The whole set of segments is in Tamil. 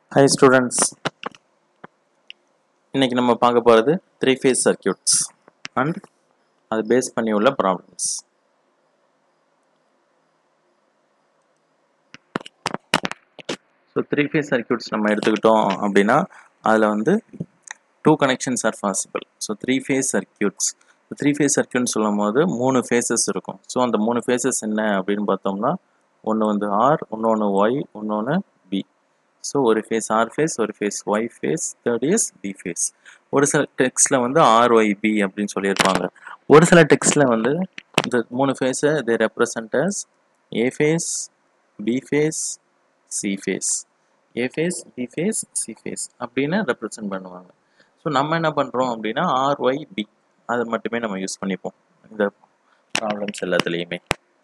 ஹை ஸ்டூடெண்ட்ஸ் இன்னைக்கு நம்ம பார்க்க போகிறது த்ரீ ஃபேஸ் சர்க்கியூட்ஸ் அண்ட் அது பேஸ் பண்ணி உள்ள problems so three phase circuits நம்ம எடுத்துக்கிட்டோம் அப்படின்னா அதில் வந்து two connections are possible so three phase circuits three phase சர்க்கியூட்னு சொல்லும் போது மூணு ஃபேஸஸ் இருக்கும் ஸோ அந்த மூணு ஃபேஸஸ் என்ன அப்படின்னு பார்த்தோம்னா ஒன்று வந்து ஆர் இன்னொன்று ஒய் இன்னொன்று பி ஸோ ஒரு ஃபேஸ் ஆர் ஃபேஸ் ஒரு phase Y phase third is B phase ஒரு சில டெக்ஸ்டில் வந்து ஆர் ஒய் பி அப்படின்னு சொல்லியிருப்பாங்க ஒரு சில டெக்ஸ்டில் வந்து இந்த மூணு ஃபேஸை they represent as A phase B phase C phase A phase B phase C phase அப்படின்னு ரெப்ரசன்ட் பண்ணுவாங்க ஸோ நம்ம என்ன பண்ணுறோம் அப்படின்னா ஆர் ஒய் பி அதை மட்டுமே நம்ம யூஸ் பண்ணிப்போம் இந்த ப்ராப்ளம்ஸ் எல்லாத்துலேயுமே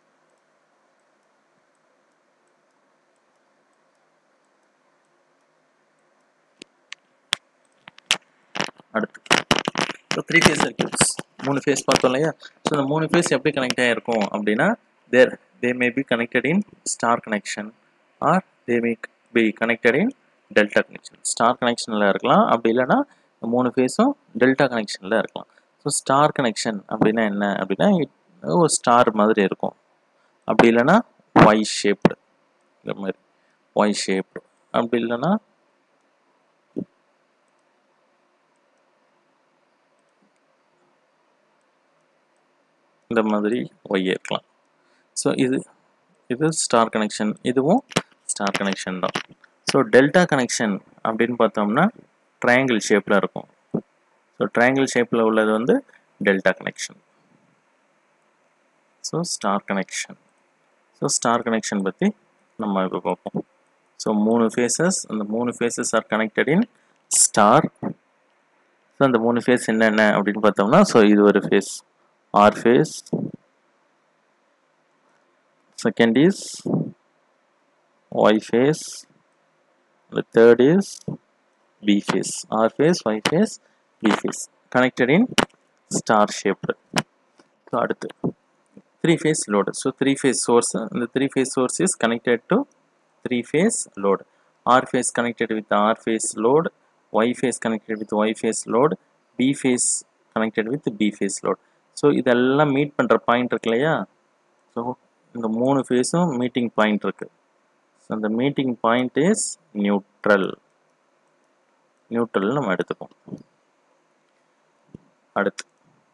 அடுத்து ஸோ த்ரீ ஃபேஸ் சர்க்கியூட்ஸ் மூணு ஃபேஸ் பார்த்தோம் இல்லையா ஸோ இந்த மூணு ஃபேஸ் எப்படி கனெக்ட் ஆகிருக்கும் அப்படின்னா there they may be connected in star connection or they may be connected in delta connection star கனெக்ஷனில் இருக்கலாம் அப்படி இல்லைன்னா மூணு ஃபேஸும் டெல்டா கனெக்ஷனில் இருக்கலாம் ஸோ ஸ்டார் கனெக்ஷன் அப்படின்னா என்ன அப்படின்னா ஒரு ஸ்டார் மாதிரி இருக்கும் அப்படி இல்லைன்னா ஒய் ஷேப்டு இந்த மாதிரி ஒய் ஷேப்டு அப்படி இல்லைன்னா இந்த மாதிரி ஒய் இருக்கலாம் ஸோ இது இது ஸ்டார் கனெக்ஷன் இதுவும் ஸ்டார் கனெக்ஷன் தான் ஸோ டெல்டா கனெக்ஷன் அப்படின்னு பார்த்தோம்னா ட்ரையாங்கிள் ஷேப்பில் இருக்கும் ஸோ ட்ரையாங்கிள் ஷேப்பில் உள்ளது வந்து delta connection so star connection so star connection பற்றி நம்ம இப்போ பார்ப்போம் ஸோ மூணு ஃபேஸஸ் அந்த மூணு phases are connected in star so அந்த மூணு ஃபேஸ் என்னென்ன அப்படின்னு பார்த்தோம்னா ஸோ இது ஒரு phase R phase second is Y phase the third is B phase R phase Y phase B phase connected in star shaped so அடுத்து three phase load so three phase source the three phase source is connected to three phase load R phase connected with the R phase load Y phase connected with Y phase load B phase connected with B phase load so இதெல்லாம் மீட் பண்ணுற பாயிண்ட் இருக்கு இல்லையா ஸோ இந்த மூணு ஃபேஸும் மீட்டிங் பாயிண்ட் இருக்கு ஸோ அந்த meeting point is neutral neutral நம்ம எடுத்துப்போம் அடுத்து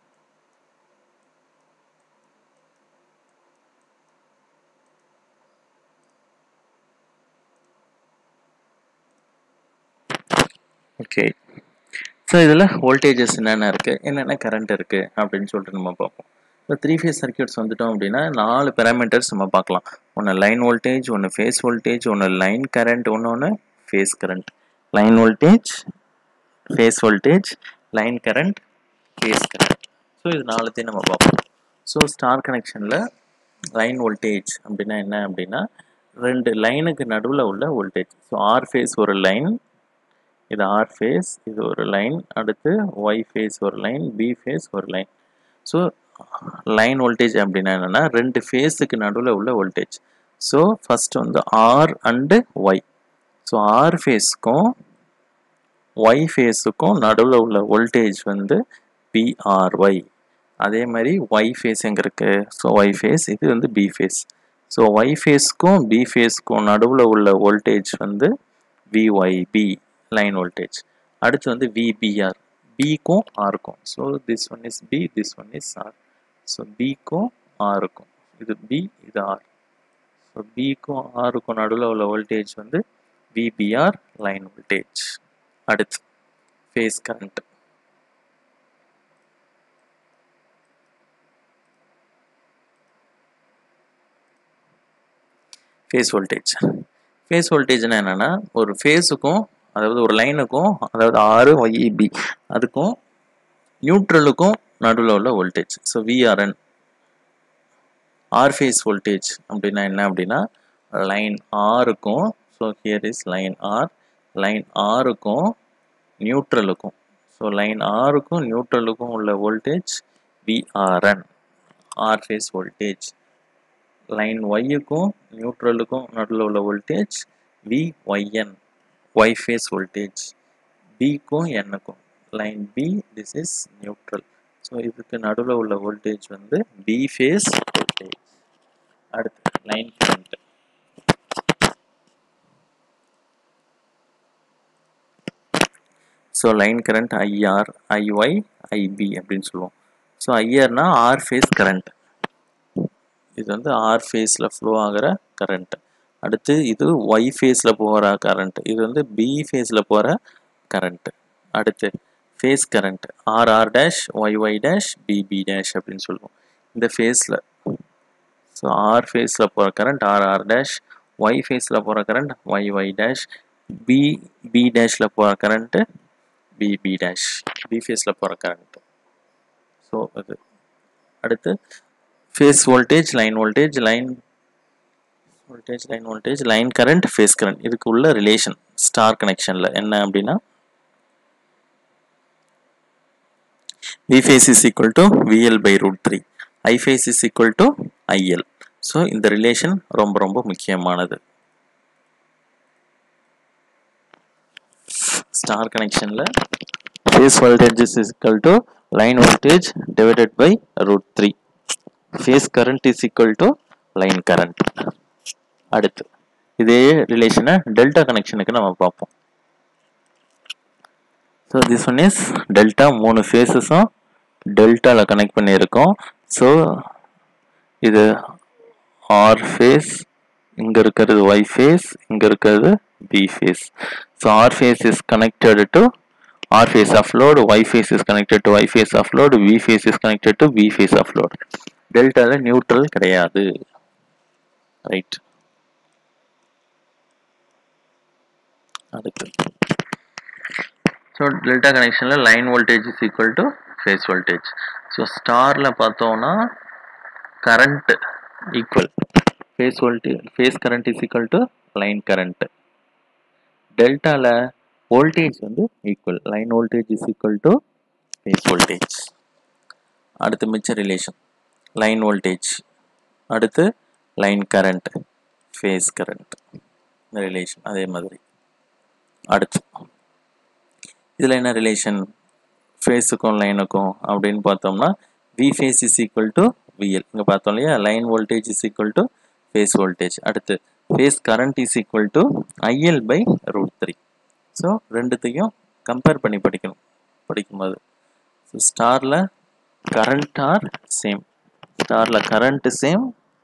ஓகே ஸோ இதில் வோல்டேஜஸ் என்னென்ன இருக்குது என்னென்ன கரண்ட் இருக்குது அப்படின்னு சொல்லிட்டு நம்ம பார்ப்போம் இப்போ த்ரீ ஃபேஸ் சர்க்கியூட்ஸ் வந்துட்டோம் அப்படின்னா நாலு பேராமீட்டர்ஸ் நம்ம பார்க்கலாம் ஒன்று லைன் வோல்டேஜ் ஒன்று ஃபேஸ் வோல்டேஜ் ஒன்று லைன் கரண்ட் ஒன்று ஒன்று phase current line voltage phase voltage line current phase current so இது நாலுத்தையும் நம்ம பார்ப்போம் ஸோ ஸ்டார் கனெக்ஷனில் லைன் வோல்டேஜ் அப்படின்னா என்ன அப்படின்னா ரெண்டு லைனுக்கு நடுவில் உள்ள வோல்டேஜ் ஸோ ஆர் ஃபேஸ் ஒரு லைன் இது ஆர் ஃபேஸ் இது ஒரு லைன் அடுத்து ஒய் ஃபேஸ் ஒரு லைன் பி ஃபேஸ் ஒரு லைன் ஸோ லைன் வோல்டேஜ் அப்படின்னா என்னென்னா ரெண்டு ஃபேஸுக்கு நடுவில் உள்ள வோல்டேஜ் ஸோ ஃபஸ்ட் வந்து R and Y so R ஃபேஸ்க்கும் ஒய் ஃபேஸுக்கும் நடுவில் உள்ள வோல்டேஜ் வந்து பிஆர்ஒய் அதே மாதிரி ஒய் ஃபேஸ் எங்கே இருக்குது ஸோ ஒய் ஃபேஸ் இது வந்து பி ஃபேஸ் ஸோ ஒய் ஃபேஸ்க்கும் பி ஃபேஸ்க்கும் நடுவில் உள்ள வோல்டேஜ் வந்து விஒய்பி லைன் வோல்டேஜ் அடுத்து வந்து விபிஆர் பிக்கும் ஆருக்கும் so this one is B this one is R so பிக்கும் ஆருக்கும் இது பி இது ஆர் ஸோ பிக்கும் ஆருக்கும் நடுவில் உள்ள வோல்டேஜ் வந்து விபிஆர் லைன் வோல்டேஜ் அடுத்து ஃபேஸ் கரண்ட் ஃபேஸ் வோல்டேஜ் ஃபேஸ் வோல்டேஜ்னா என்னென்னா ஒரு ஃபேஸுக்கும் அதாவது ஒரு லைனுக்கும் அதாவது ஆறு ஒய்இபி அதுக்கும் நியூட்ரலுக்கும் நடுவில் உள்ள voltage so VRN R phase voltage அப்படின்னா என்ன அப்படின்னா லைன் ஆருக்கும் so here is line R line ஆருக்கும் நியூட்ரலுக்கும் ஸோ லைன் ஆருக்கும் நியூட்ரலுக்கும் உள்ள voltage VRN R phase voltage line ஒய்யுக்கும் நியூட்ரலுக்கும் நடுவில் உள்ள voltage VYN Y phase voltage பிக்கும் என்னுக்கும் line B this is neutral so இதுக்கு நடுவில் உள்ள வோல்டேஜ் வந்து பி ஃபேஸ் வோல்டேஜ் அடுத்து line current so line current IR IY IB அப்படின்னு சொல்லுவோம் ஸோ ஐஆர்னா ஆர் ஃபேஸ் கரண்ட் இது வந்து ஆர் ஃபேஸில் ஃப்ளோ ஆகிற கரண்ட் அடுத்து இது ஒய் ஃபேஸில் போகிற கரண்ட் இது வந்து பி ஃபேஸில் போகிற கரண்ட் அடுத்து phase current RR dash YY dash BB dash அப்படின்னு சொல்லுவோம் இந்த ஃபேஸில் ஸோ ஆர் ஃபேஸில் போகிற கரண்ட் ஆர்ஆர் டேஷ் ஒய் ஃபேஸில் போகிற current YY dash B B டேஷில் போகிற கரண்ட்டு பிபி டேஷ் பி ஃபேஸில் போகிற கரண்ட் ஸோ அது அடுத்து phase voltage line voltage line voltage line voltage line current phase current இதுக்கு உள்ள ரிலேஷன் ஸ்டார் கனெக்ஷனில் என்ன அப்படின்னா V phase is equal to VL by root 3 I phase is equal to IL so இந்த ரிலேஷன் ரொம்ப ரொம்ப முக்கியமானது ஸ்டார் கனெக்ஷனில் phase voltage is equal to line voltage divided by root three phase current is equal to line current அடுத்து இதே ரிலேஷனை டெல்டா கனெக்ஷனுக்கு நம்ம பார்ப்போம் so this one is delta மூணு ஃபேஸஸும் டெல்டாவில் கனெக்ட் பண்ணியிருக்கோம் ஸோ இது ஆர் ஃபேஸ் இங்கே இருக்கிறது ஒய் ஃபேஸ் இங்கே இருக்கிறது B phase so R phase is connected to R phase of load Y phase is connected to Y phase of load V phase is connected to B phase of load டெல்டாவில் நியூட்ரல் கிடையாது ரைட் அடுத்து ஸோ டெல்டா கனெக்ஷனில் line voltage is equal to phase voltage so ஸ்டாரில் பார்த்தோம்னா current equal phase voltage phase current is equal to line current டெல்டாவில் வோல்டேஜ் வந்து equal line voltage is equal to phase voltage அடுத்து மிச்ச ரிலேஷன் லைன் வோல்டேஜ் அடுத்து லைன் கரண்ட் ஃபேஸ் கரண்ட் இந்த ரிலேஷன் அதே மாதிரி அடுத்து இதில் என்ன ரிலேஷன் ஃபேஸுக்கும் லைனுக்கும் அப்படின்னு பார்த்தோம்னா V phase is equal to VL இங்கே பார்த்தோம் இல்லையா line voltage is equal to phase voltage அடுத்து phase current is equal to IL by root three so ரெண்டுத்தையும் கம்பேர் பண்ணி படிக்கணும் படிக்கும்போது ஸோ ஸ்டாரில் கரண்ட் ஆர் சேம் ஸ்டாரில் கரண்ட் சேம்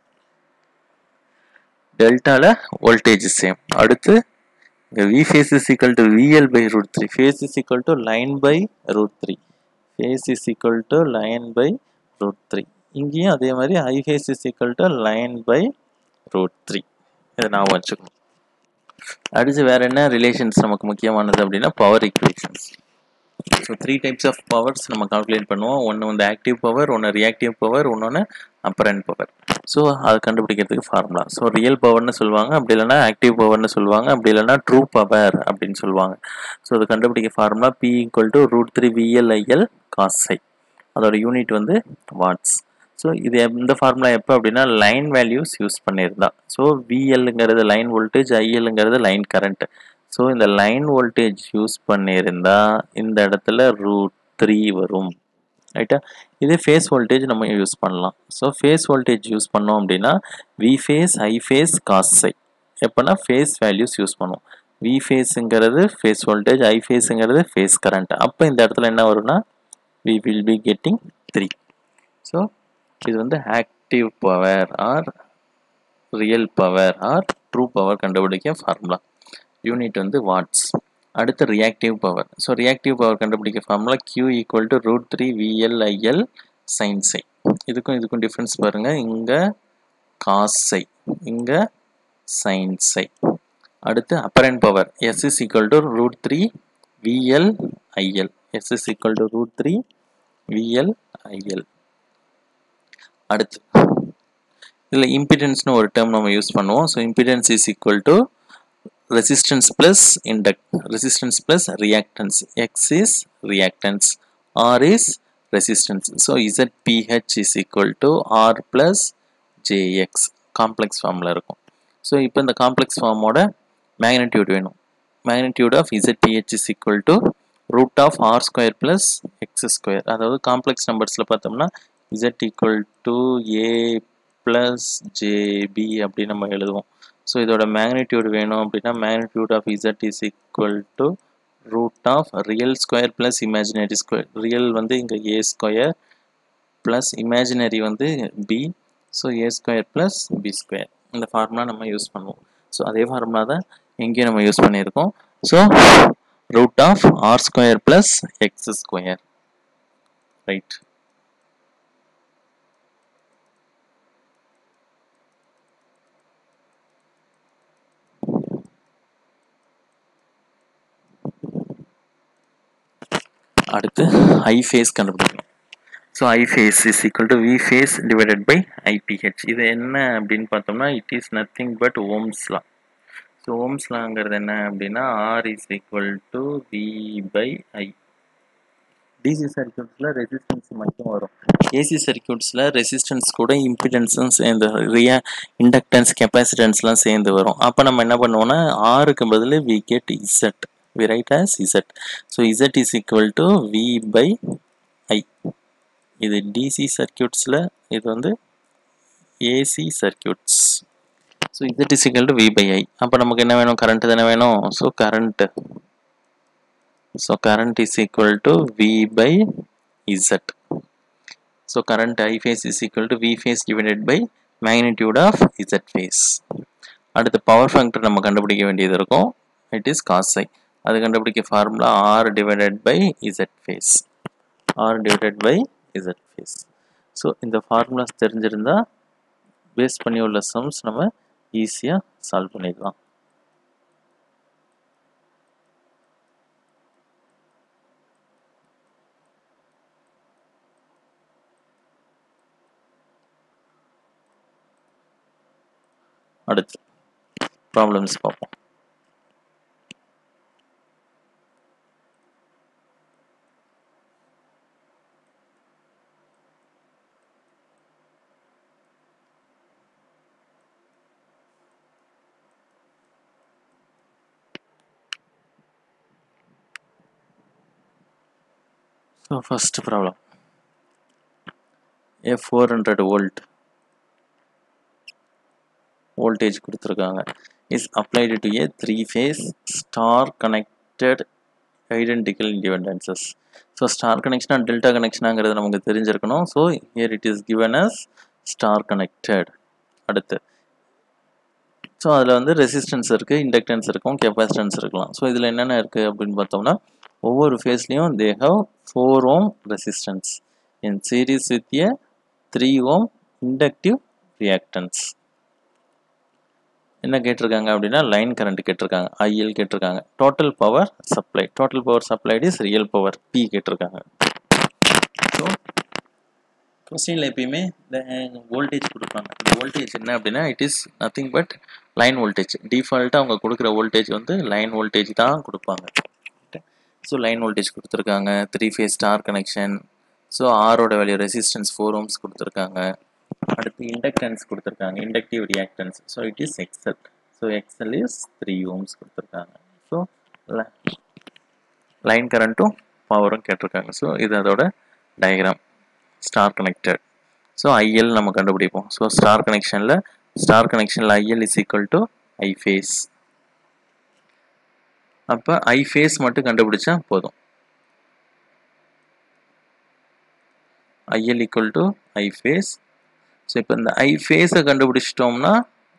டெல்டாவில் வோல்டேஜ் சேம் அடுத்து இங்கே V phase is equal to VL by root 3 phase is equal to line by root 3 phase is equal to line by root 3 இங்கேயும் அதே மாதிரி I phase is equal to line by root 3 இதை நான் வச்சுக்கணும் அடுத்து வேற என்ன ரிலேஷன்ஸ் நமக்கு முக்கியமானது அப்படின்னா power equations so three types of powers நம்ம கால்குலேட் பண்ணுவோம் ஒன்று வந்து ஆக்டிவ் பவர் ஒன்று ரியாக்டிவ் பவர் இன்னொன்று அப்பரண்ட் பவர் ஸோ அதை கண்டுபிடிக்கிறதுக்கு ஃபார்முலா ஸோ ரியல் பவர்னு சொல்லுவாங்க அப்படி இல்லைனா ஆக்டிவ் பவர்னு சொல்லுவாங்க அப்படி இல்லைனா ட்ரூ பவர் அப்படின்னு சொல்லுவாங்க ஸோ அதை கண்டுபிடிக்க formula P equal to root three VL IL காஸ்ஐ அதோட யூனிட் வந்து வாட்ஸ் ஸோ இது இந்த ஃபார்முலா எப்போ அப்படின்னா லைன் வேல்யூஸ் யூஸ் பண்ணியிருந்தா ஸோ விஎல்ங்கிறது லைன் வோல்டேஜ் ஐஎல்ங்கிறது லைன் கரண்ட் ஸோ இந்த லைன் வோல்டேஜ் யூஸ் பண்ணியிருந்தா இந்த இடத்துல ரூட் த்ரீ வரும் ரைட்டா இதே ஃபேஸ் வோல்டேஜ் நம்ம யூஸ் பண்ணலாம் ஸோ ஃபேஸ் வோல்டேஜ் யூஸ் பண்ணோம் அப்படின்னா வி ஃபேஸ் ஐ ஃபேஸ் காஸ்ஐ எப்போனா ஃபேஸ் வேல்யூஸ் யூஸ் பண்ணுவோம் வி ஃபேஸுங்கிறது ஃபேஸ் வோல்டேஜ் ஐ ஃபேஸுங்கிறது ஃபேஸ் கரண்ட் அப்போ இந்த இடத்துல என்ன வரும்னா V will be getting three so இது வந்து active power or real power or true power கண்டுபிடிக்க ஃபார்முலா யூனிட் வந்து வாட்ஸ் அடுத்து reactive power so reactive power கண்டுபிடிக்க formula Q equal to root three VL IL sin phi இதுக்கும் இதுக்கும் டிஃப்ரென்ஸ் பாருங்கள் இங்கே காஸை இங்கே சைன்ஸை அடுத்து apparent power S is equal to root three VL IL S is equal to root three VL IL அடுத்து இதில் இம்பிடன்ஸ்னு ஒரு டேர்ம் நம்ம யூஸ் பண்ணுவோம் so impedance is equal to resistance plus induct resistance plus reactance x is reactance r is resistance so zph is equal to r plus jx complex ஃபார்மில் இருக்கும் ஸோ இப்போ இந்த காம்ப்ளெக்ஸ் ஃபார்மோட மேக்னெட்டியூட் வேணும் magnitude of ZTH is equal to root of R square plus X square அதாவது காம்ப்ளெக்ஸ் நம்பர்ஸில் பார்த்தோம்னா Z equal to A plus JB அப்படி நம்ம எழுதுவோம் ஸோ இதோட மேக்னிடியூட் வேணும் அப்படின்னா magnitude of Z is equal to root of real square plus imaginary square real வந்து இங்கே A square plus imaginary வந்து B so A square plus B square இந்த ஃபார்முலா நம்ம யூஸ் பண்ணுவோம் ஸோ அதே ஃபார்முலா தான் எங்கேயும் நம்ம யூஸ் பண்ணியிருக்கோம் so root of R square plus X square right அடுத்து ஐ ஃபேஸ் கண்டுபிடிக்கணும் so I phase is equal to V phase divided by IPH இது என்ன அப்படின்னு பார்த்தோம்னா it is nothing but Ohm's law so ஓம்ஸ்லாங்கிறது என்ன அப்படின்னா R is equal to V by I DC சர்க்கியூட்ஸில் ரெசிஸ்டன்ஸ் மட்டும் வரும் ஏசி சர்க்கியூட்ஸில் ரெசிஸ்டன்ஸ் கூட இம்பிடன்ஸும் சேர்ந்து ரியா இண்டக்டன்ஸ் கெப்பாசிட்டன்ஸ்லாம் சேர்ந்து வரும் அப்போ நம்ம என்ன பண்ணுவோம்னா ஆருக்கு பதில் we get Z we write as Z so Z is equal to V by I இது டிசி சர்க்கியூட்ஸில் இது வந்து AC circuits so Z is equal to V by I அப்போ நமக்கு என்ன வேணும் கரண்ட் தானே வேணும் so current so current is equal to v by z so current i phase is equal to v phase divided by magnitude of z phase அடுத்து பவர் ஃபேக்டர் நம்ம கண்டுபிடிக்க வேண்டியது இருக்கும் இட் இஸ் காஸ் ஐ அது கண்டுபிடிக்க formula R divided by Z phase R divided by Z phase so இந்த ஃபார்முலாஸ் தெரிஞ்சிருந்தா பேஸ் பண்ணி உள்ள சம்ஸ் நம்ம ஈஸியாக சால்வ் பண்ணிடலாம் அடுத்து ப்ராப்ளம்ஸ் பார்ப்போம் So first problem a 400 volt voltage கொடுத்துருக்காங்க is applied to a three phase star connected identical impedances so star கனெக்ஷனாக டெல்டா கனெக்ஷனாங்கிறது நமக்கு தெரிஞ்சிருக்கணும் so here it is given as star connected அடுத்து ஸோ அதில் வந்து ரெசிஸ்டன்ஸ் இருக்குது இண்டக்டன்ஸ் இருக்கும் கெப்பாசிட்டன்ஸ் இருக்கலாம் ஸோ இதில் என்னென்ன இருக்குது அப்படின்னு பார்த்தோம்னா ஒவ்வொரு ஃபேஸ்லேயும் they have four ohm resistance in series with a three ohm inductive reactance என்ன கேட்டிருக்காங்க அப்படின்னா லைன் கரண்ட் கேட்டிருக்காங்க ஐஎல் கேட்டிருக்காங்க total power supply total power supplied is real power P கேட்டிருக்காங்க ஸோ கொஸ்டினில் எப்பயுமே இந்த வோல்டேஜ் கொடுப்பாங்க இந்த வோல்டேஜ் என்ன அப்படின்னா it is nothing but line voltage டிஃபால்ட்டாக அவங்க கொடுக்குற வோல்டேஜ் வந்து லைன் வோல்டேஜ் தான் கொடுப்பாங்க ஸோ லைன் வோல்டேஜ் கொடுத்துருக்காங்க three phase star connection so ஆரோட வேல்யூ ரெசிஸ்டன்ஸ் ஃபோர் ஓம்ஸ் கொடுத்துருக்காங்க அடுத்து இண்டக்டன்ஸ் கொடுத்துருக்காங்க inductive reactance so it is XL so XL is three ohms கொடுத்துருக்காங்க ஸோ லைன் கரண்ட்டும் பவரும் கேட்டிருக்காங்க ஸோ இது அதோட diagram star connected so IL நம்ம கண்டுபிடிப்போம் ஸோ ஸ்டார் கனெக்ஷனில் ஸ்டார் கனெக்ஷனில் IL is equal to I phase அப்போ ஐ ஃபேஸ் மட்டும் கண்டுபிடிச்சா போதும் IL equal to I phase so இப்போ இந்த ஐ ஃபேஸை கண்டுபிடிச்சிட்டோம்னா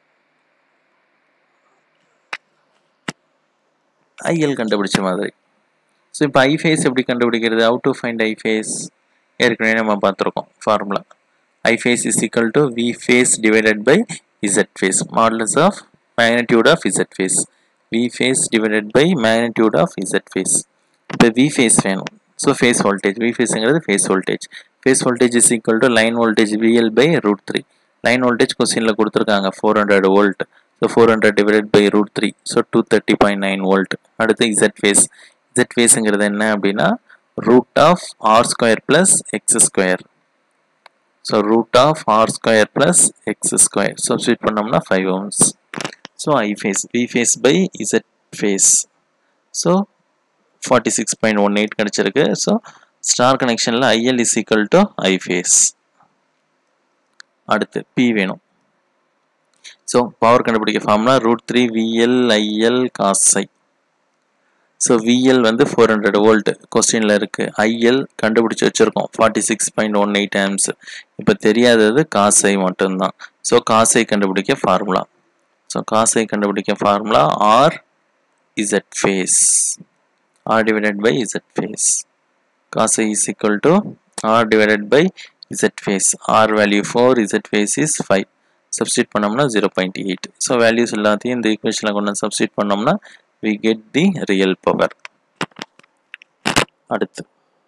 ஐஎல் கண்டுபிடிச்ச மாதிரி ஸோ இப்போ ஐ ஃபேஸ் எப்படி கண்டுபிடிக்கிறது out to find I phase ஏற்கனவே நம்ம பார்த்துருக்கோம் formula I phase is equal to V phase divided by Z phase modulus of magnitude of Z phase V phase divided by magnitude of Z phase இப்போ வி ஃபேஸ் வேணும் ஸோ ஃபேஸ் வோல்டேஜ் வி ஃபேஸுங்கிறது phase voltage phase voltage is equal to line voltage VL by root three line voltage கொஸ்டினில் கொடுத்துருக்காங்க four hundred volt so four hundred divided by root three so two thirty point nine volt அடுத்து இசட் ஃபேஸ் இசட் ஃபேஸுங்கிறது என்ன அப்படின்னா root of R square plus X square so root of R square plus X square substitute பண்ணோம்னா five ohms so I phase V phase by Z phase so forty six point one eight கிடச்சிருக்கு ஸோ ஸ்டார் கனெக்ஷனில் IL is equal to I phase அடுத்து பி வேணும் ஸோ பவர் கண்டுபிடிக்க ஃபார்ம்னா root three VL IL cos phi so VL வந்து ஃபோர் ஹண்ட்ரட் வோல்ட் கொஸ்டினில் இருக்குது ஐஎல் கண்டுபிடிச்சி வச்சுருக்கோம் forty six point one eight amps இப்போ தெரியாதது காசை மட்டும்தான் ஸோ காசை கண்டுபிடிக்க ஃபார்முலா ஸோ காசை கண்டுபிடிக்க formula R Z phase R divided by Z phase cos phi is equal to R divided by Z phase R value four Z phase is five substitute பண்ணோம்னா zero point eight so values எல்லாத்தையும் இந்த ஈக்குவேஷனில் கொண்டு வந்து சப்ஸ்டியூட் பண்ணோம்னா we get the real power அடுத்து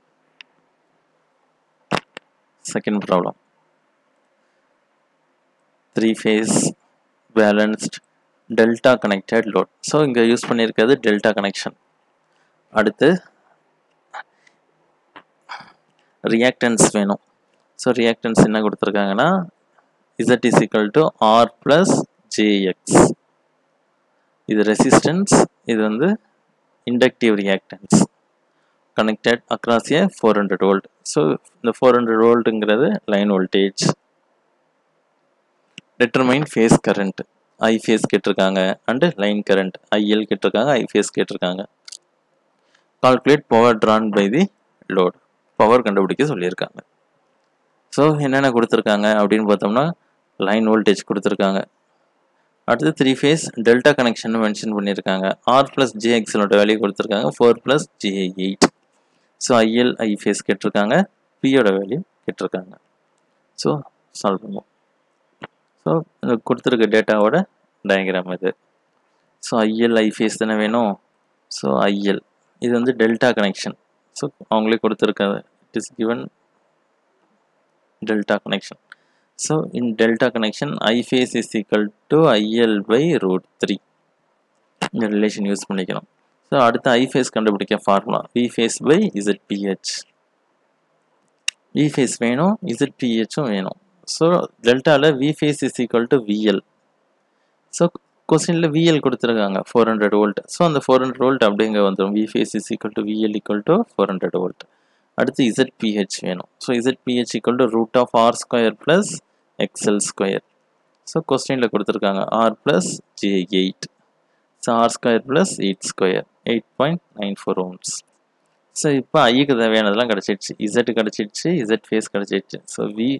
second problem three phase balanced delta connected load so இங்கே யூஸ் பண்ணியிருக்கிறது டெல்டா கனெக்ஷன் அடுத்து ரியாக்டன்ஸ் வேணும் ஸோ ரியாக்டன்ஸ் என்ன கொடுத்துருக்காங்கன்னா Z is equal to R plus jX இது ரெசிஸ்டன்ஸ் இது வந்து inductive reactance connected across a four hundred volt so இந்த ஃபோர் ஹண்ட்ரட் வோல்ட்டுங்கிறது line voltage determine phase current I phase கேட்டிருக்காங்க அண்டு லைன் கரண்ட் ஐஎல் கேட்டிருக்காங்க ஐ ஃபேஸ் கேட்டிருக்காங்க calculate power drawn by the load power கண்டுபிடிக்க சொல்லியிருக்காங்க ஸோ என்னென்ன கொடுத்துருக்காங்க அப்படின்னு பார்த்தோம்னா லைன் வோல்டேஜ் கொடுத்துருக்காங்க அடுத்து three phase delta connection mention பண்ணியிருக்காங்க ஆர் ப்ளஸ் ஜேஎக்ஸலோட வேல்யூ கொடுத்துருக்காங்க four plus j eight so IL I phase கேட்டிருக்காங்க பியோட வேல்யூ கேட்டிருக்காங்க ஸோ சால்வ் பண்ணுவோம் ஸோ கொடுத்துருக்க டேட்டாவோட டயக்ராம் இது ஸோ ஐஎல் ஐ ஃபேஸ் தானே வேணும் ஸோ ஐஎல் இது வந்து டெல்டா கனெக்ஷன் ஸோ அவங்களே கொடுத்துருக்காங்க it is given delta connection So in delta connection, I phase is equal to IL by root 3. இந்த ரிலேஷன் யூஸ் பண்ணிக்கணும் ஸோ அடுத்து ஐ ஃபேஸ் கண்டுபிடிக்க formula V phase by ZPH V phase வேணும் இசட்பிஹெச்சும் வேணும் ஸோ டெல்டாவில் V phase is equal to VL so கொஸ்டினில் விஎல் கொடுத்துருக்காங்க ஃபோர் ஹண்ட்ரட் வோல்ட் ஸோ அந்த ஃபோர் ஹண்ட்ரட் வோல்ட் அப்படிங்க வந்துடும் V phase is equal to VL equal to four hundred volt அடுத்து இசட்பிஹெச் வேணும் so ZPH equal to root of R square plus XL square so கொஸ்டினில் கொடுத்துருக்காங்க R plus j eight so R square plus eight square eight point nine four ohms so இப்போ ஐக்கு தேவையானதெல்லாம் கிடச்சிடுச்சு இசட் கிடச்சிடுச்சு இசட் ஃபேஸ் கிடச்சிடுச்சு so V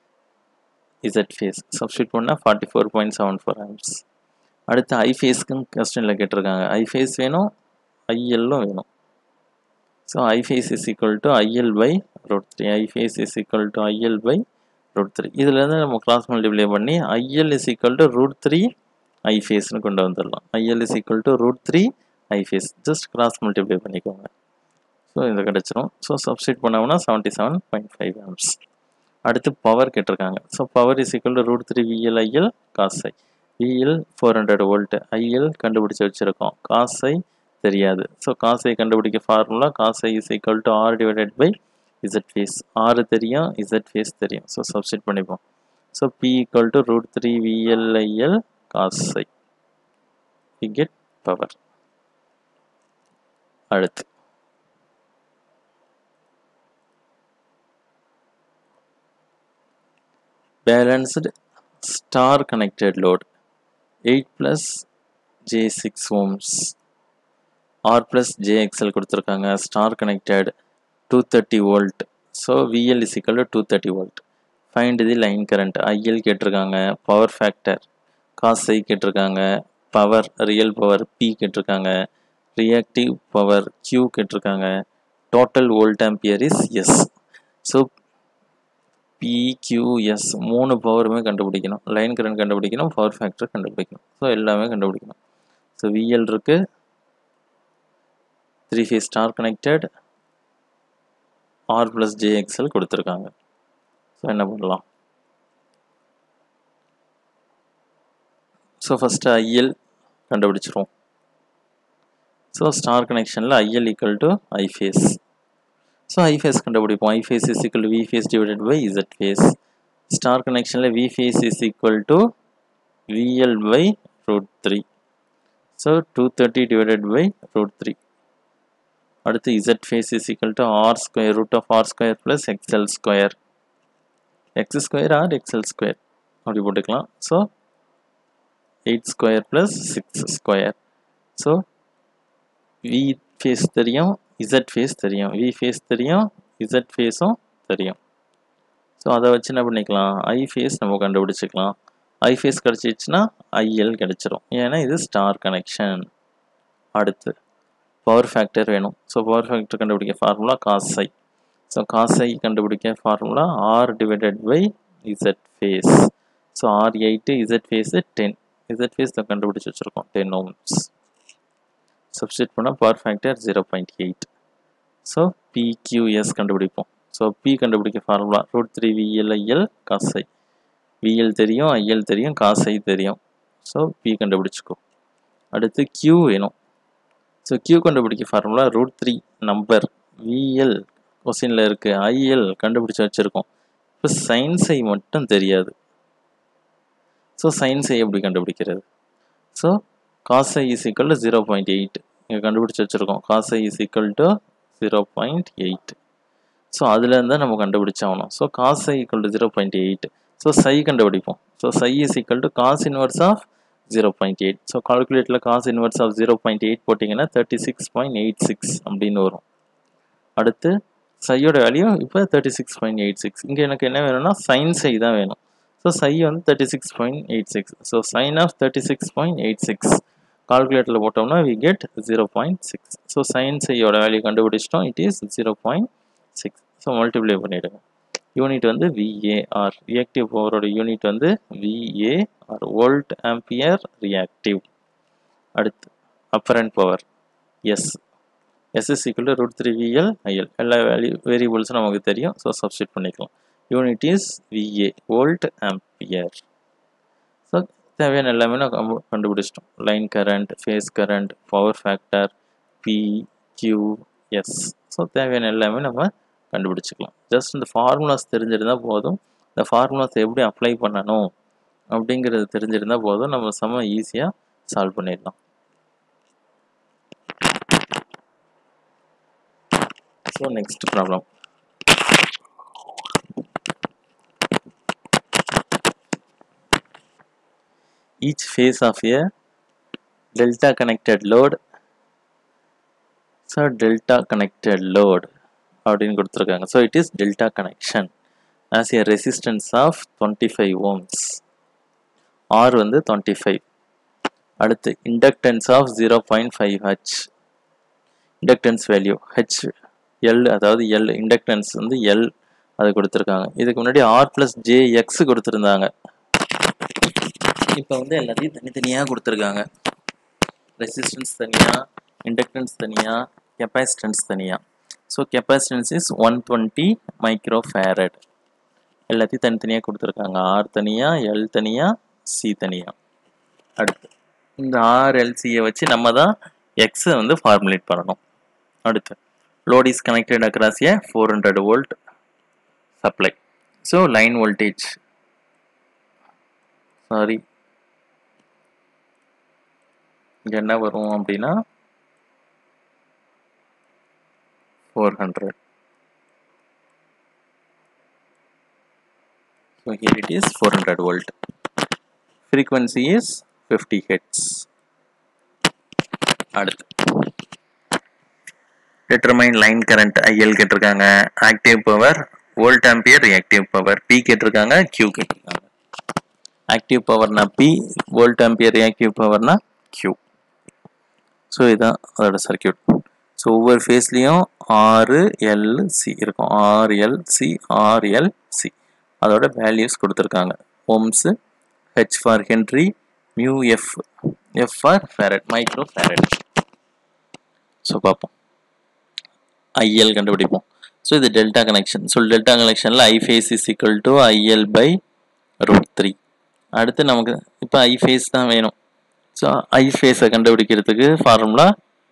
Z phase substitute பண்ணால் forty four point seven four amps அடுத்து ஐ ஃபேஸ்க்கும் கொஸ்டினில் கேட்டிருக்காங்க ஐ ஃபேஸ் வேணும் ஐஎல்லும் வேணும் so I phase is equal to IL by root three I phase is equal to IL by root three இதுலேருந்து நம்ம கிராஸ் மல்டிப்ளை பண்ணி IL is equal to root three I ஃபேஸ்னு கொண்டு வந்துடலாம் IL is equal to root three I phase just cross multiply பண்ணிக்கோங்க ஸோ இது கிடச்சிரும் ஸோ சப்ஸ்டியூட் பண்ணோம்னா seventy seven point five amps அடுத்து பவர் கேட்டிருக்காங்க so power is equal to root three VL IL cos phi VL four hundred volt IL கண்டுபிடிச்சி வச்சுருக்கோம் காசை தெரியாது ஸோ காசை கண்டுபிடிக்க formula cos phi is equal to R divided by Z phase R தெரியும் இசட் ஃபேஸ் தெரியும் ஸோ சப்ஸ்டிட் பண்ணிப்போம் so P equal to root three VL IL cos phi we get power அடுத்து balanced star connected load eight plus j six ohms R plus jXL கொடுத்துருக்காங்க star connected two thirty volt so VL is equal to thirty volt find the line current IL கேட்டிருக்காங்க பவர் ஃபேக்டர் காசை கேட்டிருக்காங்க பவர் ரியல் பவர் பி கேட்டிருக்காங்க ரியாக்டிவ் பவர் கியூ கேட்டிருக்காங்க total volt ampere is S so PQS மூணு பவருமே கண்டுபிடிக்கணும் லைன் கரண்ட் கண்டுபிடிக்கணும் பவர் ஃபேக்டர் கண்டுபிடிக்கணும் ஸோ எல்லாமே கண்டுபிடிக்கணும் ஸோ விஎல் இருக்குது three phase star connected R plus jXL கொடுத்துருக்காங்க ஸோ என்ன பண்ணலாம் ஸோ ஃபஸ்ட்டு ஐஎல் கண்டுபிடிச்சிருவோம் ஸோ ஸ்டார் கனெக்ஷனில் IL equal to I phase so I phase கண்டுபிடிப்போம் ஐ phase is equal V phase divided by Z phase star கனெக்ஷனில் V phase is equal to VL by root three so two thirty divided by root three அடுத்து Z phase is equal to R square root of R square plus XL square X square R XL square அப்படி போட்டுக்கலாம் so eight square plus six square so V phase தெரியும் இசட் ஃபேஸ் தெரியும் வி ஃபேஸ் தெரியும் இசட் ஃபேஸும் தெரியும் ஸோ அதை வச்சு என்ன பண்ணிக்கலாம் ஐ ஃபேஸ் நம்ம கண்டுபிடிச்சிக்கலாம் ஐ ஃபேஸ் கிடச்சிச்சுன்னா ஐஎல் கிடச்சிரும் ஏன்னா இது ஸ்டார் கனெக்ஷன் அடுத்து பவர் ஃபேக்டர் வேணும் ஸோ பவர் ஃபேக்டர் கண்டுபிடிக்க formula cos phi so cos phi கண்டுபிடிக்க formula R divided by Z phase so R eight Z phase ten Z phase கண்டுபிடிச்சி வச்சுருக்கோம் டென் ஓம்ஸ் சப்ஸ்டியூட் பண்ணால் power factor zero point eight so PQS கண்டுபிடிப்போம் ஸோ பி கண்டுபிடிக்க formula root three VL IL cos phi VL தெரியும் ஐஎல் தெரியும் காசை தெரியும் ஸோ பி கண்டுபிடிச்சிக்கோ அடுத்து கியூ வேணும் ஸோ கியூ கண்டுபிடிக்க formula root three number VL கொஸ்டினில் இருக்குது ஐஎல் கண்டுபிடிச்சி வச்சுருக்கோம் இப்போ சயின்ஸை மட்டும் தெரியாது ஸோ சயின்ஸை எப்படி கண்டுபிடிக்கிறது so cos phi is equal to zero point eight இங்கே கண்டுபிடிச்சி வச்சுருக்கோம் cos phi is equal to zero point eight so அதுலேருந்து நம்ம கண்டுபிடிச்சாகணும் so cos phi equal to zero point eight so phi கண்டுபிடிப்போம் so phi is equal to cos inverse of zero point eight so கால்குலேட்டில் cos inverse of zero point eight போட்டிங்கன்னா thirty six point eight six அப்படின்னு வரும் அடுத்து சையோட வேல்யூ இப்போ thirty six point eight six இங்கே எனக்கு என்ன வேணும்னா சைன் சை தான் வேணும் ஸோ சை வந்து thirty six point eight six so sine of thirty six point eight six கால்குலேட்டரில் போட்டோம்னா we get zero point six so sine சையோட வேல்யூ கண்டுபிடிச்சிட்டோம் it is zero point six so multiply பண்ணிவிடுங்க யூனிட் வந்து விஏஆர் ரியாக்டிவ் பவரோட யூனிட் வந்து விஏஆர் வோல்ட் ஆம்பியர் ரியாக்டிவ் அடுத்து apparent power S S is equal to root three VL IL எல்லா வேல்யூ வேரியபிள்ஸும் நமக்கு தெரியும் ஸோ சப்ஸ்டியூட் பண்ணிக்கலாம் unit is VA volt ampere so தேவையான எல்லாமே நான் கண்டுபிடிச்சிட்டோம் line current phase current power factor P Q S so தேவையான எல்லாமே நம்ம கண்டுபிடிச்சிக்கலாம் ஜஸ்ட் இந்த ஃபார்முலாஸ் தெரிஞ்சிருந்தால் போதும் இந்த ஃபார்முலாஸ் எப்படி அப்ளை பண்ணணும் அப்படிங்கிறது தெரிஞ்சிருந்தால் போதும் நம்ம செம்ம ஈஸியாக சால்வ் பண்ணிடலாம் so next problem each phase of a delta connected load so delta connected load அப்படின்னு கொடுத்துருக்காங்க so it is delta connection as a resistance of twenty five ohms R வந்து டுவெண்ட்டி ஃபைவ் அடுத்து inductance of zero point five H inductance value H L அதாவது எல் இண்டக்டன்ஸ் வந்து எல் அது கொடுத்துருக்காங்க இதுக்கு முன்னாடி ஆர் ப்ளஸ் ஜே எக்ஸ் கொடுத்துருந்தாங்க இப்போ வந்து எல்லாத்தையும் தனித்தனியாக கொடுத்துருக்காங்க ரெசிஸ்டன்ஸ் தனியாக இண்டக்டன்ஸ் தனியாக கெப்பாசிட்டன்ஸ் தனியாக so capacitance is one twenty micro farad எல்லாத்தையும் தனித்தனியாக கொடுத்துருக்காங்க ஆர் தனியாக எல் தனியாக சி தனியாக அடுத்து இந்த ஆர் எல்சியை வச்சு நம்ம தான் எக்ஸை வந்து ஃபார்முலேட் பண்ணணும் அடுத்து load is connected across a four hundred volt supply so line voltage sorry இங்கே என்ன வரும் அப்படின்னா four hundred so here it is four hundred volt frequency is fifty hertz அடுத்து டிட்டர்மைன் லைன் கரண்ட் ஐஎல் கேட்டிருக்காங்க active power volt ampere reactive power P கேட்டிருக்காங்க கியூ கேட்டிருக்காங்க ஆக்டிவ் பவர்னா பி வோல்ட் ஆம்பியர் ரியாக்டிவ் பவர்னா கியூ ஸோ இதுதான் அதோட சர்க்கியூட் ஸோ ஒவ்வொரு ஃபேஸ்லேயும் ஆறு எல் சி இருக்கும் ஆர்எல் சி ஆர்எல் சி அதோட வேல்யூஸ் கொடுத்துருக்காங்க ohms H for henry mu F F for farad micro farad so பார்ப்போம் ஐஎல் கண்டுபிடிப்போம் ஸோ இது டெல்டா கனெக்ஷன் ஸோ டெல்டா கனெக்ஷனில் I phase is equal to IL by root three அடுத்து நமக்கு இப்போ ஐ ஃபேஸ் தான் வேணும் ஸோ ஐ ஃபேஸை கண்டுபிடிக்கிறதுக்கு formula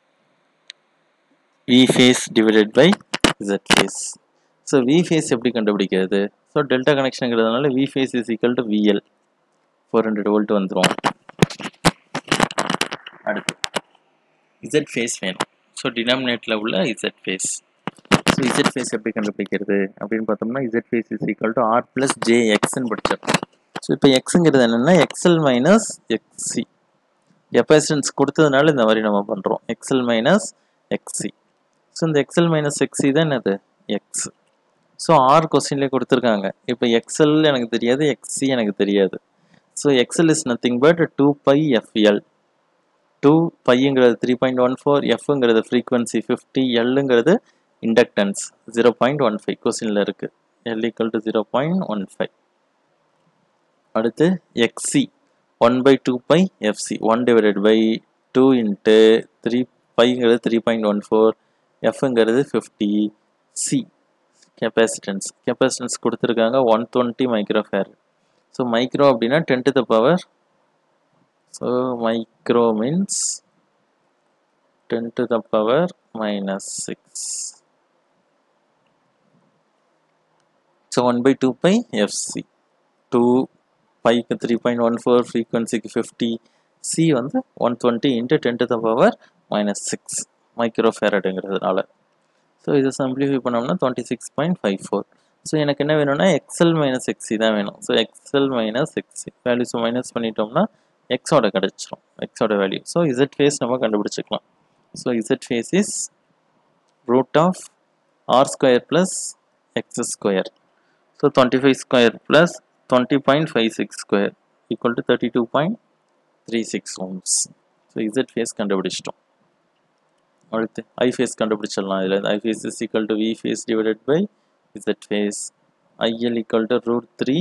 V phase divided by Z phase so V phase எப்படி கண்டுபிடிக்கிறது ஸோ டெல்டா கனெக்ஷனுங்கிறதுனால V phase is equal to VL four hundred volt வந்துடும் அடுத்து இசட் ஃபேஸ் வேணும் ஸோ டினாமினேட்டில் உள்ள Z phase so Z phase எப்படி கண்டுபிடிக்கிறது அப்படின்னு பார்த்தோம்னா Z phase is equal to R plus J எக்ஸ்ன்னு படிச்சிருக்கோம் ஸோ இப்போ எக்ஸுங்கிறது என்னென்னா எக்ஸ்எல் மைனஸ் எக்ஸி கெப்பாசிட்டன்ஸ் கொடுத்ததுனால இந்த மாதிரி நம்ம பண்ணுறோம் எக்ஸ்எல் மைனஸ் எக்ஸி ஸோ இந்த எக்ஸ்எல் மைனஸ் எக்ஸி தான் என்னது எக்ஸ் ஸோ ஆர் கொஸ்டின்லேயே கொடுத்துருக்காங்க இப்போ எக்ஸ்எல் எனக்கு தெரியாது எக்ஸி எனக்கு தெரியாது so XL is nothing but two pi FL two பைங்கிறது த்ரீ பாயிண்ட் ஒன் ஃபோர் எஃப்ங்கிறது ஃப்ரீக்வன்சி ஃபிஃப்டி எல்லுங்கிறது inductance zero point one five கொஸ்டினில் இருக்குது L equal to zero point one five அடுத்து XC one by two by FC one divided by two into three பைங்கிறது த்ரீ பாயிண்ட் ஒன் ஃபோர் எஃப்ங்கிறது ஃபிஃப்டி சி கெப்பாசிட்டன்ஸ் கெப்பாசிட்டன்ஸ் கொடுத்துருக்காங்க one twenty micro farad so micro அப்படின்னா ten to the power so micro means ten to the power minus six so one by two by எஃப்சி டூ பைக்கு த்ரீ பாயிண்ட் ஒன் ஃபோர் ஃப்ரீக்வன்சிக்கு ஃபிஃப்டி சி வந்து one twenty into ten to the power minus six micro ஃபேரடுங்கிறதுனால ஸோ இதை சிம்பிளிஃபை பண்ணோம்னா twenty six point five four so எனக்கு என்ன வேணும்னா எக்ஸல் மைனஸ் எக்ஸி தான் வேணும் so XL minus XC values minus பண்ணிட்டோம்னா எக்ஸோட கிடச்சிரும் எக்ஸோட வேல்யூ ஸோ இசட் ஃபேஸ் நம்ம கண்டுபிடிச்சிக்கலாம் so Z phase is root of R square plus X square so twenty five square plus twenty point five six square equal to thirty two point three six ohms so Z phase கண்டுபிடிச்சிட்டோம் அடுத்து ஐ ஃபேஸ் கண்டுபிடிச்சிடலாம் இதில் I phase is equal to V phase divided by Z phase IL equal to root three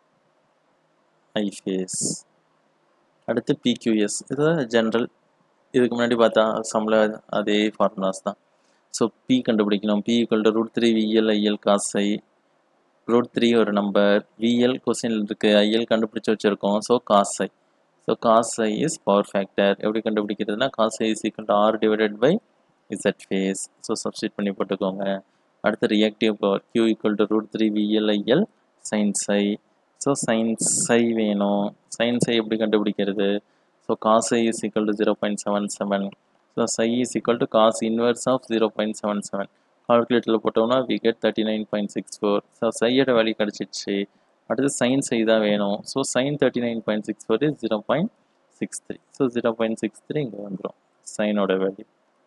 I phase அடுத்து பிக்யூஎஸ் இது ஜென்ரல் இதுக்கு முன்னாடி பார்த்தா சம்பள அதே ஃபார்முலாஸ் தான் ஸோ பி கண்டுபிடிக்கணும் P equal to root three VL IL cos phi root three ஒரு நம்பர் விஎல் கொஸ்டின் இருக்குது ஐஎல் கண்டுபிடிச்சி வச்சுருக்கோம் so cos phi so cos phi is power factor எப்படி கண்டுபிடிக்கிறதுனா cos phi is equal to R divided by Z phase so substitute பண்ணி போட்டுக்கோங்க அடுத்து reactive power Q equal to root three VL IL sine phi so sine phi வேணும் சைன்ஸ் ஐ எப்படி கண்டுபிடிக்கிறது so cos phi is equal to zero point seven seven so phi is equal to cos inverse of zero point seven seven கால்குலேட்டரில் போட்டோம்னா we get thirty nine point six four so சையோட வேல்யூ கிடச்சிச்சு அடுத்து சைன் சை தான் வேணும் so sine thirty nine point six four is zero point six three so zero point six three இங்கே வந்துடும் சைனோட வேல்யூ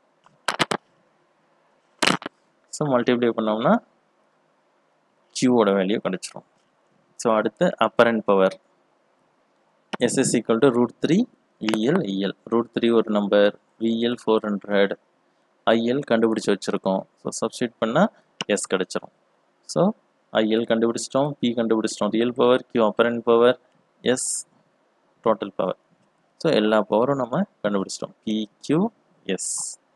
ஸோ மல்டிப்ளை பண்ணோம்னா கியூவோட வேல்யூ கிடச்சிரும் ஸோ அடுத்து apparent power S S equal to root three VL IL root three ஒரு number VL four hundred IL கண்டுபிடிச்சி வச்சுருக்கோம் ஸோ சப்ஸ்டியூட் பண்ணால் எஸ் கிடச்சிரும் ஸோ ஐஎல் கண்டுபிடிச்சிட்டோம் பி கண்டுபிடிச்சிட்டோம் real power Q apparent power S total power so எல்லா பவரும் நம்ம கண்டுபிடிச்சிட்டோம் பி கியூ எஸ்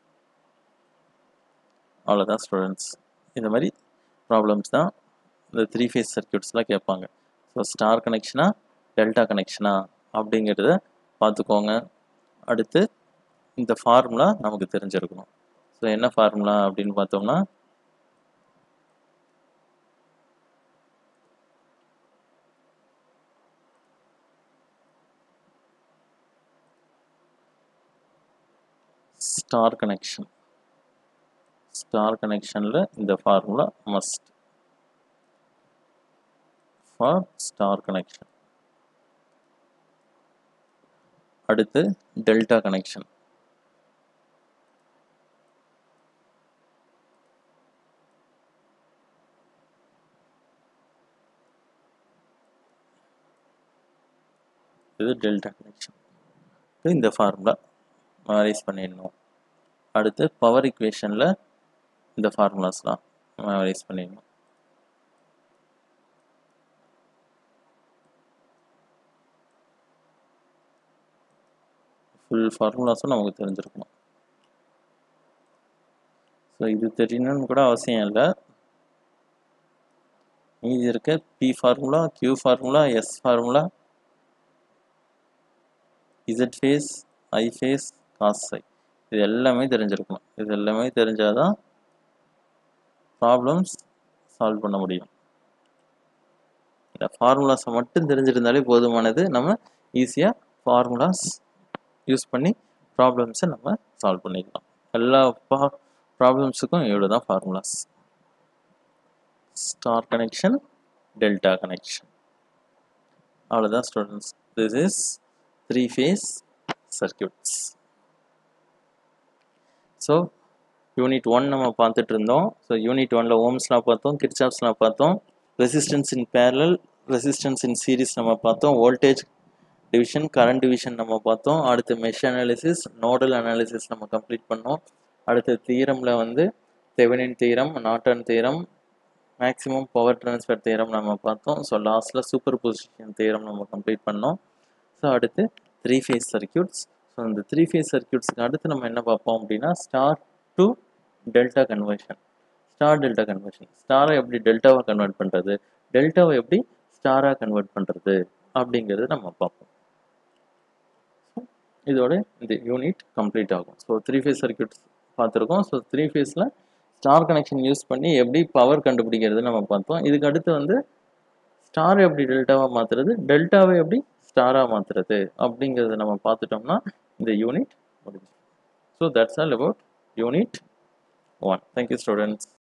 அவ்வளோதான் ஸ்டூடெண்ட்ஸ் இந்த மாதிரி ப்ராப்ளம்ஸ் தான் இந்த த்ரீ ஃபேஸ் சர்க்கியூட்ஸ்லாம் கேட்பாங்க ஸோ ஸ்டார் கனெக்ஷனா டெல்டா கனெக்ஷனா அப்படிங்கிறத பார்த்துக்கோங்க அடுத்து இந்த ஃபார்முலா நமக்கு தெரிஞ்சிருக்கணும் ஸோ என்ன ஃபார்முலா அப்படின்னு பார்த்தோம்னா ஸ்டார் கனெக்ஷன் ஸ்டார் கனெக்ஷனில் இந்த formula must for star connection அடுத்து டெல்டா கனெக்ஷன் இது டெல்டா கனெக்ஷன் இந்த ஃபார்முலா மெமரைஸ் பண்ணிடணும் அடுத்து பவர் இக்குவேஷனில் இந்த ஃபார்முலாஸ்லாம் மெமரைஸ் பண்ணிடணும் ஃபுல் ஃபார்முலாஸும் நமக்கு தெரிஞ்சிருக்கணும் ஸோ இது தெரியணும்னு கூட அவசியம் இல்லை மீதி இருக்க P formula Q formula S formula Z phase I phase cos phi இது எல்லாமே தெரிஞ்சிருக்கணும் இது எல்லாமே தெரிஞ்சாதான் ப்ராப்ளம்ஸ் சால்வ் பண்ண முடியும் இந்த ஃபார்முலாஸை மட்டும் தெரிஞ்சிருந்தாலே போதுமானது நம்ம ஈஸியாக ஃபார்முலாஸ் யூஸ் பண்ணி ப்ராப்ளம்ஸை நம்ம சால்வ் பண்ணிக்கலாம் எல்லா ப்ராப்ளம்ஸுக்கும் இவ்வளோ தான் formulas star connection delta connection அவ்வளோதான் students this is three phase circuits so unit one நம்ம பார்த்துட்டு இருந்தோம் ஸோ யூனிட் ஒனில் ஓம்ஸ்லாம் பார்த்தோம் கிர்ச்சாப்ஸ்லாம் பார்த்தோம் resistance in parallel resistance in series நம்ம பார்த்தோம் வோல்டேஜ் டிவிஷன் கரண்ட் டிவிஷன் நம்ம பார்த்தோம் அடுத்து மெஷ் அனாலிசிஸ் நோடல் அனாலிசிஸ் நம்ம கம்ப்ளீட் பண்ணோம் அடுத்து தீரமில் வந்து தெவனின் தீரம் நாட்டன் தீரம் மேக்ஸிமம் பவர் ட்ரான்ஸ்ஃபர் தீரம் நம்ம பார்த்தோம் ஸோ லாஸ்ட்டில் சூப்பர் பொசிஷன் தீரம் நம்ம கம்ப்ளீட் பண்ணோம் ஸோ அடுத்து த்ரீ ஃபேஸ் சர்க்கியூட்ஸ் ஸோ இந்த த்ரீ ஃபேஸ் சர்க்கியூட்ஸ்க்கு அடுத்து நம்ம என்ன பார்ப்போம் அப்படின்னா star to delta conversion star delta conversion ஸ்டாரை எப்படி டெல்டாவை கன்வெர்ட் பண்ணுறது டெல்டாவை எப்படி ஸ்டாராக கன்வெர்ட் பண்ணுறது அப்படிங்கிறது நம்ம பார்ப்போம் இதோட இந்த யூனிட் கம்ப்ளீட் ஆகும் ஸோ த்ரீ ஃபேஸ் சர்க்கியூட்ஸ் பார்த்துருக்கோம் ஸோ த்ரீ ஃபேஸில் ஸ்டார் கனெக்ஷன் யூஸ் பண்ணி எப்படி பவர் கண்டுபிடிக்கிறது நம்ம பார்த்தோம் இதுக்கு அடுத்து வந்து ஸ்டார் எப்படி டெல்டாவாக மாற்றுறது டெல்டாவை எப்படி ஸ்டாராக மாற்றுறது அப்படிங்கிறத நம்ம பார்த்துட்டோம்னா இந்த யூனிட் முடிஞ்சு so that's all about unit one thank you students